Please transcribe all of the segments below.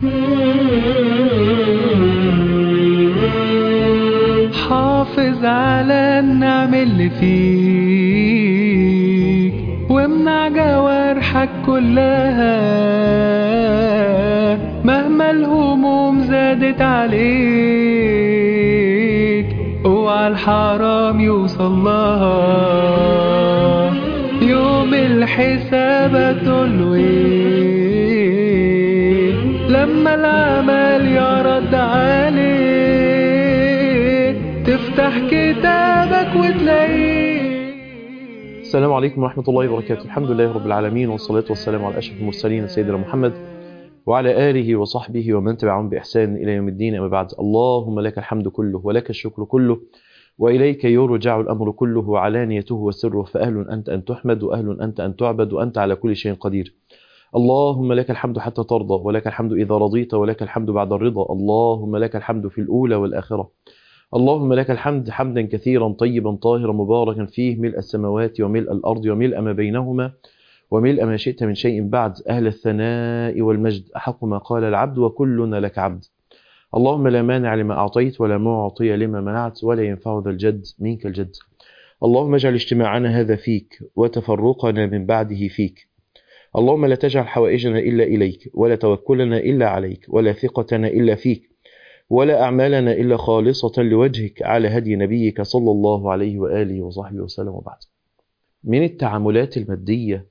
حافظ على النعم اللي فيك وامنع جوارحك كلها مهما الهموم زادت عليك اوعى الحرام يوصل لها يوم الحساب تقول ايه لما العمل يرد عليك تفتح كتابك وتلاقيه السلام عليكم ورحمة الله وبركاته الحمد لله رب العالمين والصلاة والسلام على أشرف المرسلين سيدنا محمد وعلى آله وصحبه ومن تبعهم بإحسان إلى يوم الدين أما بعد اللهم لك الحمد كله ولك الشكر كله وإليك يرجع الأمر كله علانيته وسره فأهل أنت أن تحمد وأهل أنت أن تعبد وأنت على كل شيء قدير اللهم لك الحمد حتى ترضى ولك الحمد إذا رضيت ولك الحمد بعد الرضا اللهم لك الحمد في الأولى والآخرة اللهم لك الحمد حمدا كثيرا طيبا طاهرا مباركا فيه ملء السماوات وملء الأرض وملء ما بينهما وملء ما شئت من شيء بعد أهل الثناء والمجد أحق ما قال العبد وكلنا لك عبد اللهم لا مانع لما أعطيت ولا معطي لما منعت ولا ينفع ذا الجد منك الجد اللهم اجعل اجتماعنا هذا فيك وتفرقنا من بعده فيك اللهم لا تجعل حوائجنا إلا إليك ولا توكلنا إلا عليك ولا ثقتنا إلا فيك ولا أعمالنا إلا خالصة لوجهك على هدي نبيك صلى الله عليه وآله وصحبه وسلم وبعد من التعاملات المادية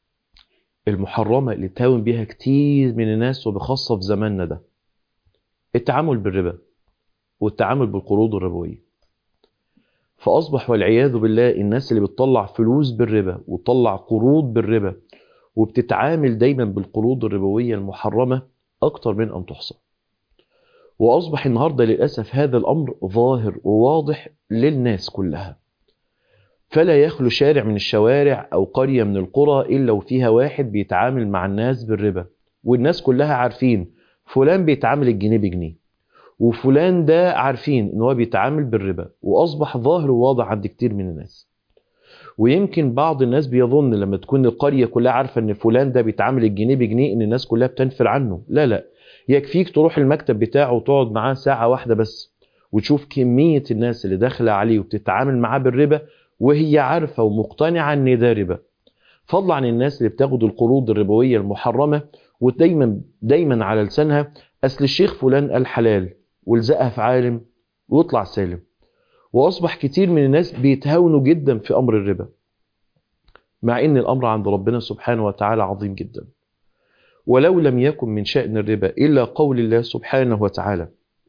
المحرمة اللي تهاون بها كتير من الناس وبخاصة في زماننا ده التعامل بالربا والتعامل بالقروض الربوية فأصبح والعياذ بالله الناس اللي بتطلع فلوس بالربا وتطلع قروض بالربا وبتتعامل دايما بالقروض الربوية المحرمة أكتر من أن تحصى وأصبح النهاردة للأسف هذا الأمر ظاهر وواضح للناس كلها فلا يخلو شارع من الشوارع أو قرية من القرى إلا وفيها واحد بيتعامل مع الناس بالربا والناس كلها عارفين فلان بيتعامل الجنيه بجنيه وفلان ده عارفين ان هو بيتعامل بالربا واصبح ظاهر وواضح عند كتير من الناس ويمكن بعض الناس بيظن لما تكون القرية كلها عارفة ان فلان ده بيتعامل الجنيه بجنيه ان الناس كلها بتنفر عنه لا لا يكفيك تروح المكتب بتاعه وتقعد معاه ساعة واحدة بس وتشوف كمية الناس اللي داخلة عليه وبتتعامل معاه بالربا وهي عارفة ومقتنعة ان ده ربا فضلا عن الناس اللي بتاخد القروض الربوية المحرمة ودايما دايما على لسانها اصل الشيخ فلان قال حلال ولزقها في عالم ويطلع سالم واصبح كتير من الناس بيتهاونوا جدا في امر الربا مع ان الامر عند ربنا سبحانه وتعالى عظيم جدا ولو لم يكن من شأن الربا إلا قول الله سبحانه وتعالى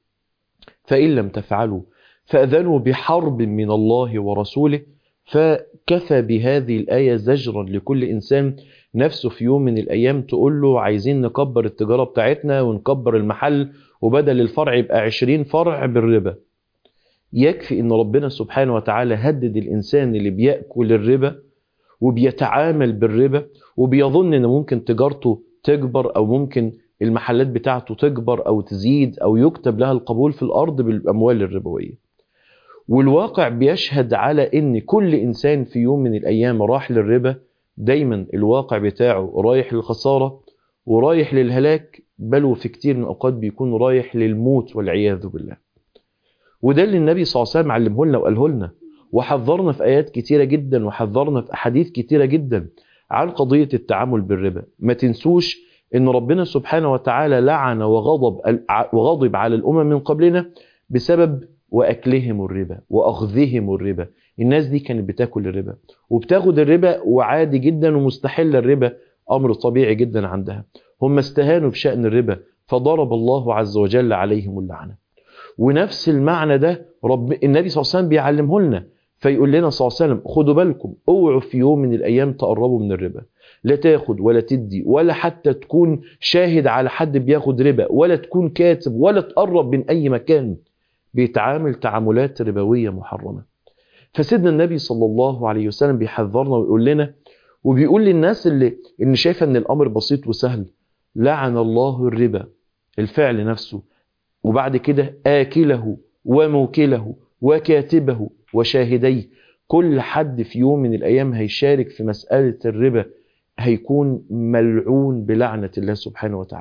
فإن لم تفعلوا فأذنوا بحرب من الله ورسوله فكفى بهذه الآية زجرا لكل إنسان نفسه في يوم من الأيام تقول له عايزين نكبر التجارة بتاعتنا ونكبر المحل وبدل الفرع يبقى عشرين فرع بالربا يكفي ان ربنا سبحانه وتعالى هدد الإنسان اللي بيأكل الربا وبيتعامل بالربا وبيظن ان ممكن تجارته تكبر او ممكن المحلات بتاعته تكبر او تزيد او يكتب لها القبول في الارض بالاموال الربويه والواقع بيشهد على ان كل انسان في يوم من الايام راح للربا دايما الواقع بتاعه رايح للخساره ورايح للهلاك بل وفي كتير من الاوقات بيكون رايح للموت والعياذ بالله وده اللي النبي صلى الله عليه وسلم علمه لنا وقاله لنا وحذرنا في ايات كتيره جدا وحذرنا في احاديث كتيره جدا عن قضية التعامل بالربا ما تنسوش ان ربنا سبحانه وتعالى لعن وغضب وغضب على الامم من قبلنا بسبب واكلهم الربا واخذهم الربا الناس دي كانت بتاكل الربا وبتاخد الربا وعادي جدا ومستحل الربا امر طبيعي جدا عندها هم استهانوا بشأن الربا فضرب الله عز وجل عليهم اللعنة ونفس المعنى ده رب النبي صلى الله عليه وسلم بيعلمه لنا فيقول لنا صلى الله عليه وسلم خدوا بالكم اوعوا في يوم من الايام تقربوا من الربا لا تاخد ولا تدي ولا حتى تكون شاهد على حد بياخد ربا ولا تكون كاتب ولا تقرب من اي مكان بيتعامل تعاملات ربويه محرمه فسيدنا النبي صلى الله عليه وسلم بيحذرنا ويقول لنا وبيقول للناس اللي اللي شايفه ان الامر بسيط وسهل لعن الله الربا الفعل نفسه وبعد كده آكله وموكله وكاتبه وشاهديه كل حد في يوم من الأيام هيشارك في مسألة الربا هيكون ملعون بلعنة الله سبحانه وتعالى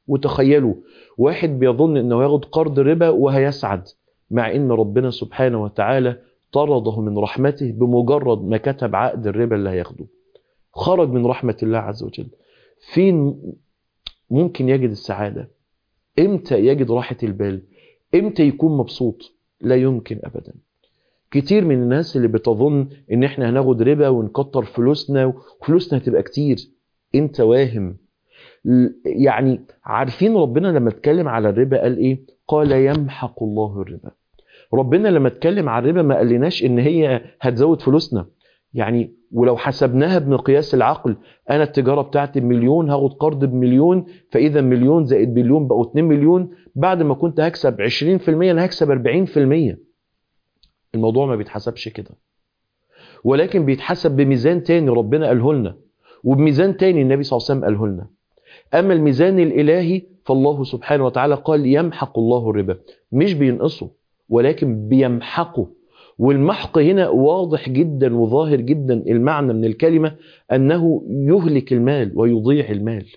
وتخيلوا واحد بيظن انه ياخد قرض ربا وهيسعد مع ان ربنا سبحانه وتعالى طرده من رحمته بمجرد ما كتب عقد الربا اللي هياخده خرج من رحمة الله عز وجل فين ممكن يجد السعادة امتى يجد راحة البال امتى يكون مبسوط لا يمكن ابدا كتير من الناس اللي بتظن ان احنا هناخد ربا ونكتر فلوسنا وفلوسنا هتبقى كتير انت واهم يعني عارفين ربنا لما اتكلم على الربا قال ايه قال يمحق الله الربا ربنا لما اتكلم على الربا ما قالناش ان هي هتزود فلوسنا يعني ولو حسبناها بمقياس العقل انا التجاره بتاعتي بمليون هاخد قرض بمليون فاذا مليون زائد مليون بقوا 2 مليون بعد ما كنت هكسب 20% انا هكسب 40% الموضوع ما بيتحسبش كده ولكن بيتحسب بميزان تاني ربنا قاله لنا وبميزان تاني النبي صلى الله عليه وسلم قاله لنا اما الميزان الالهي فالله سبحانه وتعالى قال يمحق الله الربا مش بينقصه ولكن بيمحقه والمحق هنا واضح جدا وظاهر جدا المعنى من الكلمة أنه يهلك المال ويضيع المال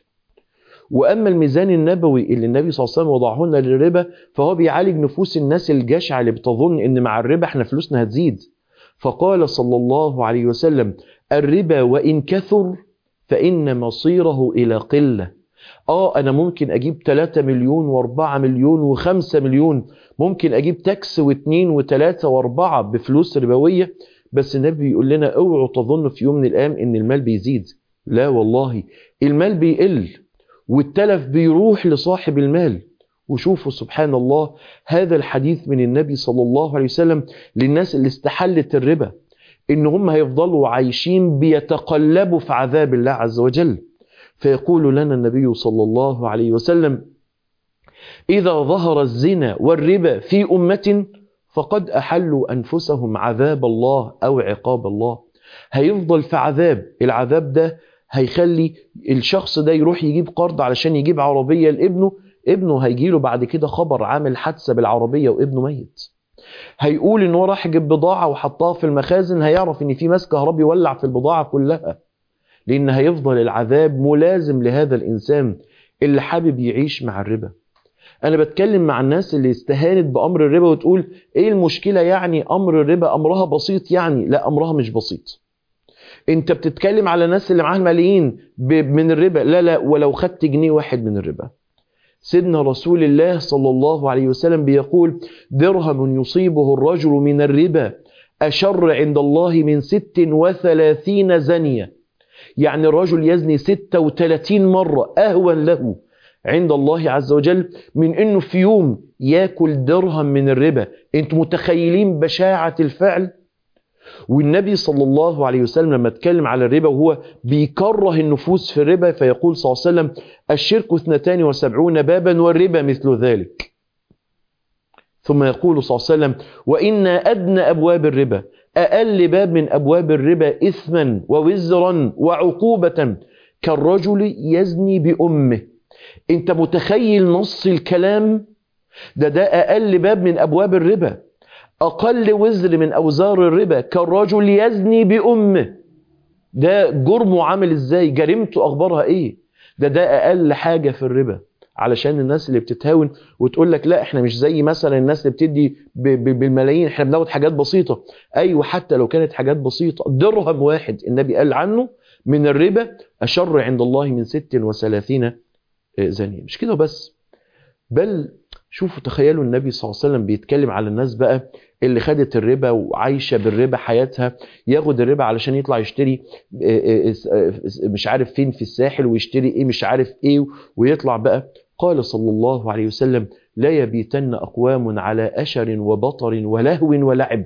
وأما الميزان النبوي اللي النبي صلى الله عليه وسلم وضعه لنا للربا فهو بيعالج نفوس الناس الجشعة اللي بتظن إن مع الربا احنا فلوسنا هتزيد فقال صلى الله عليه وسلم الربا وإن كثر فإن مصيره إلى قلة اه انا ممكن اجيب 3 مليون و4 مليون و5 مليون ممكن اجيب تاكس و2 و3 و4 بفلوس ربويه بس النبي بيقول لنا اوعوا تظنوا في يوم من الايام ان المال بيزيد لا والله المال بيقل والتلف بيروح لصاحب المال وشوفوا سبحان الله هذا الحديث من النبي صلى الله عليه وسلم للناس اللي استحلت الربا ان هم هيفضلوا عايشين بيتقلبوا في عذاب الله عز وجل فيقول لنا النبي صلى الله عليه وسلم إذا ظهر الزنا والربا في أمة فقد أحلوا أنفسهم عذاب الله أو عقاب الله هيفضل في عذاب العذاب ده هيخلي الشخص ده يروح يجيب قرض علشان يجيب عربية لابنه ابنه هيجيله بعد كده خبر عامل حادثة بالعربية وابنه ميت هيقول ان هو راح يجيب بضاعة وحطها في المخازن هيعرف ان في ماس كهربي ولع في البضاعة كلها لأن هيفضل العذاب ملازم لهذا الإنسان اللي حابب يعيش مع الربا أنا بتكلم مع الناس اللي استهانت بأمر الربا وتقول إيه المشكلة يعني أمر الربا أمرها بسيط يعني لا أمرها مش بسيط أنت بتتكلم على الناس اللي معاها ملايين من الربا لا لا ولو خدت جنيه واحد من الربا سيدنا رسول الله صلى الله عليه وسلم بيقول درهم يصيبه الرجل من الربا أشر عند الله من ست وثلاثين زنيه يعني الرجل يزني 36 مرة أهون له عند الله عز وجل من أنه في يوم ياكل درهم من الربا أنتم متخيلين بشاعة الفعل والنبي صلى الله عليه وسلم لما اتكلم على الربا وهو بيكره النفوس في الربا فيقول صلى الله عليه وسلم الشرك اثنتان وسبعون بابا والربا مثل ذلك ثم يقول صلى الله عليه وسلم وإن أدنى أبواب الربا أقل باب من أبواب الربا إثما ووزرا وعقوبة كالرجل يزني بأمه أنت متخيل نص الكلام ده ده أقل باب من أبواب الربا أقل وزر من أوزار الربا كالرجل يزني بأمه ده جرمه عامل إزاي جريمته أخبارها إيه ده ده أقل حاجة في الربا علشان الناس اللي بتتهاون وتقول لك لا احنا مش زي مثلا الناس اللي بتدي بالملايين احنا بناخد حاجات بسيطه ايوه حتى لو كانت حاجات بسيطه درهم واحد النبي قال عنه من الربا اشر عند الله من 36 زانيه مش كده بس بل شوفوا تخيلوا النبي صلى الله عليه وسلم بيتكلم على الناس بقى اللي خدت الربا وعايشه بالربا حياتها ياخد الربا علشان يطلع يشتري مش عارف فين في الساحل ويشتري ايه مش عارف ايه ويطلع بقى قال صلى الله عليه وسلم لا يبيتن اقوام على اشر وبطر ولهو ولعب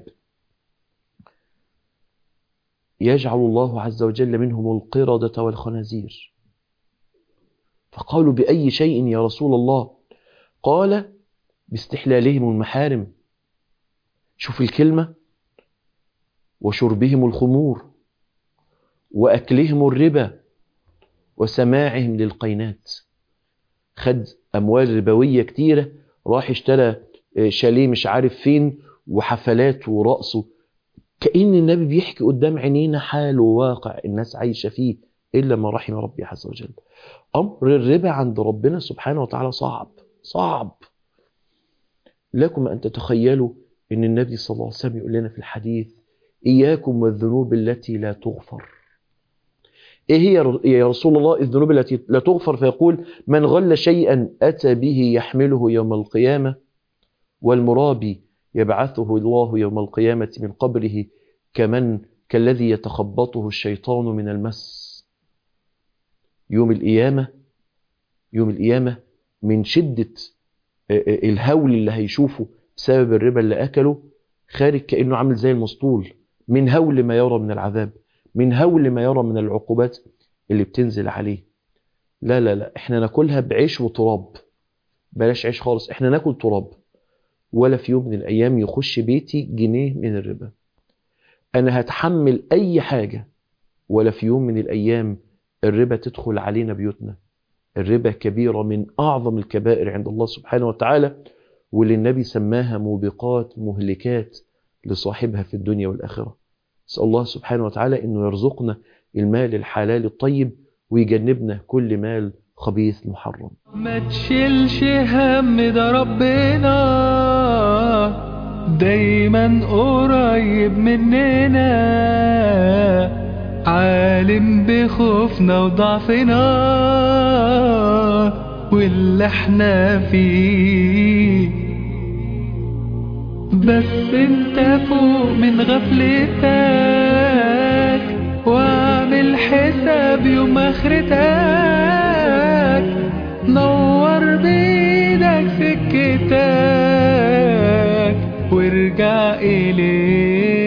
يجعل الله عز وجل منهم القردة والخنازير فقالوا بأي شيء يا رسول الله قال باستحلالهم المحارم شوف الكلمة وشربهم الخمور وأكلهم الربا وسماعهم للقينات خد أموال ربوية كتيرة راح اشترى شاليه مش عارف فين وحفلات ورقصه كأن النبي بيحكي قدام عينينا حال وواقع الناس عايشة فيه إلا ما رحم ربي عز وجل أمر الربا عند ربنا سبحانه وتعالى صعب صعب لكم أن تتخيلوا أن النبي صلى الله عليه وسلم يقول لنا في الحديث إياكم والذنوب التي لا تغفر إيه هي يا رسول الله الذنوب التي لا تغفر فيقول من غل شيئا أتى به يحمله يوم القيامة والمرابي يبعثه الله يوم القيامة من قبره كمن كالذي يتخبطه الشيطان من المس يوم القيامة يوم القيامة من شدة الهول اللي هيشوفه بسبب الربا اللي أكله خارج كأنه عامل زي المسطول من هول ما يرى من العذاب من هول ما يرى من العقوبات اللي بتنزل عليه لا لا لا احنا ناكلها بعيش وتراب بلاش عيش خالص احنا ناكل تراب ولا في يوم من الايام يخش بيتي جنيه من الربا انا هتحمل اي حاجة ولا في يوم من الايام الربا تدخل علينا بيوتنا الربا كبيرة من اعظم الكبائر عند الله سبحانه وتعالى واللي النبي سماها موبقات مهلكات لصاحبها في الدنيا والآخرة نسأل الله سبحانه وتعالى أنه يرزقنا المال الحلال الطيب ويجنبنا كل مال خبيث محرم ما تشيلش هم ده ربنا دايما قريب مننا عالم بخوفنا وضعفنا واللي احنا فيه بس انت فوق من غفلتك واعمل حساب يوم اخرتك نور بيدك سكتك وارجع اليه